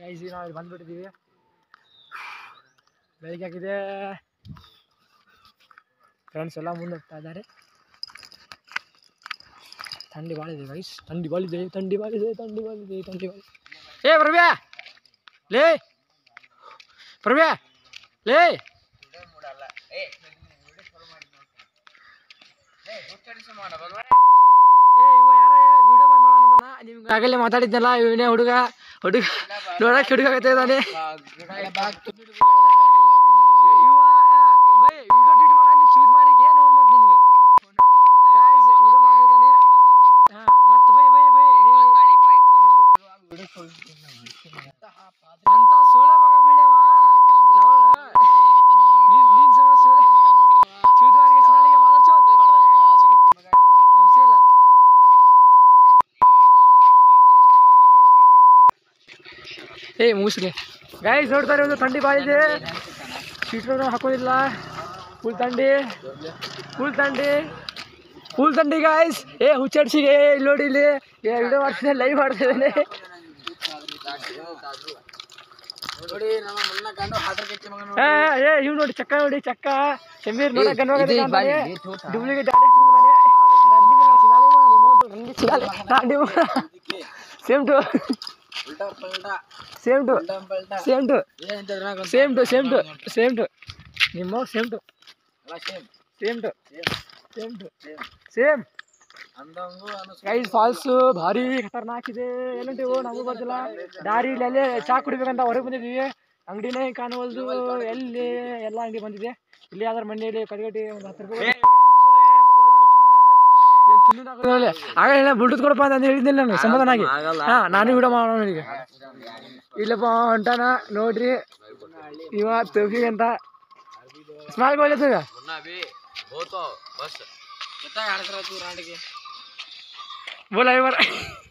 Guys ನಾವು ಇಲ್ಲಿ ಬಂದ್ಬಿಟ್ಟಿದ್ದೀವಿ ಬೆಳಿಗ್ಗೆ ಆಗಿದೆ ಫ್ರೆಂಡ್ಸ್ ಎಲ್ಲ ಮುಂದೆ ಹೋಗ್ತಾ ಇದ್ದಾರೆ ಥಂಡಿ ಭಾಳ ಇದೆ ಗೈಸ್ ಥಂಡಿ ಭಾಳ ಇದೆ ಥಂಡಿ ಭಾಳ ಇದೆ ಥಂಡಿ ಭಾಳ ಇದೆ ಥಂಡಿ ಭಾಳ ಏ ಪ್ರವ್ಯಾ ಲೇ ಪ್ರವ್ಯಾ ಲೇ ಏ ಇವ ಯಾರ ವಿಡಿಯೋ ಬಂದ್ ಮಾಡೋಣ ನಿಮ್ಗೆ ಆಗಲೇ ಮಾತಾಡಿದ್ನಲ್ಲ ಇವನೇ ಹುಡುಗ ಹುಡುಗ ನೋಡಕ್ಕೆ ಹುಡುಗ ಆಗ್ತಾ ಇದ್ದಾನೆ ಇವ ಬೈ ವಿಡಿಯೋ ಡಿಟ್ ಮಾಡ ಅಂತ ಚೂಸ್ ಮಾಡಿ ಏನು ನೋಡ್ ಮತ್ತೆ ನಿನಗೆ ಗಾಯ್ಸ್ ವಿಡಿಯೋ ಮಾಡಿದ್ದಾನೆ ಹಾ ಮತ್ತೆ ಬೈ ಬೈ ಬೈ ಅಂತ ಸೋಳೆ ಮಗ ಬೀಳವ ನೀನ್ ಸಮ ಸೋಳೆ ಚೂಸ್ ಮಾಡಿ ಚೆನ್ನಾಗಿ ಮಾತಾಡ್ಸೋ ನಮ್ಸಿಯಲ್ಲ ಏ ಮುಗಿಸ್ಲಿ ಗಾಯ್ಸ್ ನೋಡ್ತಾರೆ ಒಂದು ಥಂಡಿ ಭಾಳ ಇದೆ ಶೀಟ್ಗಳು ಹಾಕೋದಿಲ್ಲ ಫುಲ್ ಥಂಡಿ ಫುಲ್ ಥಂಡಿ ಫುಲ್ ಥಂಡಿ ಗಾಯ್ಸ್ ಏ ಹುಚ್ಚಾಡ್ಸಿಗೆ ಇಲ್ಲಿ ನೋಡಿ ಇಲ್ಲಿ ಏ ವಿಡಿಯೋ ಮಾಡ್ತಿದ್ದೆ ಲೈವ್ ಮಾಡ್ತಿದ್ದೇನೆ ಏ ಏ ಇವ್ ನೋಡಿ ಚಕ್ಕ ನೋಡಿ ಚಕ್ಕ ಸಮೀರ್ ನೋಡ duplicate same to same to same to same to same to same to ನಿಮ್ಮ same to same to same to same guys falls ಭಾರಿ ಖತರ್ನಾಕ್ ಇದೆ ಎಲ್ಲಂಟಿವು ನಮಗೂ ಗೊತ್ತಿಲ್ಲ ದಾರಿಲಿ ಅಲ್ಲೇ ಚಾ ಕುಡಿಬೇಕಂತ ಹೊರಗೆ ಬಂದಿದ್ದೀವಿ ಅಂಗಡಿನೇ ಕಾಣವಲ್ದು ಎಲ್ಲಿ ಎಲ್ಲ ಅಂಗಡಿ ಬಂದಿದೆ ಇಲ್ಲಿ ಯಾವ್ದಾರು ಮಂಡಿಯಲ್ಲಿ ಕಡಿಗಟ್ಟಿ ಒಂದು ಹತ್ತು ರೂಪಾಯಿ ಏನ್ ತಿನ್ನೋದಾಗೋದಿಲ್ಲ. ಆಗ ಹೇಳ ಬ್ಲೂಟೂತ್ ಕೊಡಪ್ಪ ಅಂತ ಹೇಳಿದ್ನಿಲ್ಲ ನಾನು ಸಮಾಧಾನ ಆಗಿ ಹಾ ನಾನು ವಿಡಿಯೋ ಮಾಡೋಣ ಈಗ ಇಲ್ಲಪ್ಪ ಹೊಂಟಾನ ನೋಡ್ರಿ ಇವ ತೋಫಿಗ್ ಅಂತ ಸ್ಮಾಲ್ ಗೋಲ್ ಈಗ ಬೋಲ ಇವ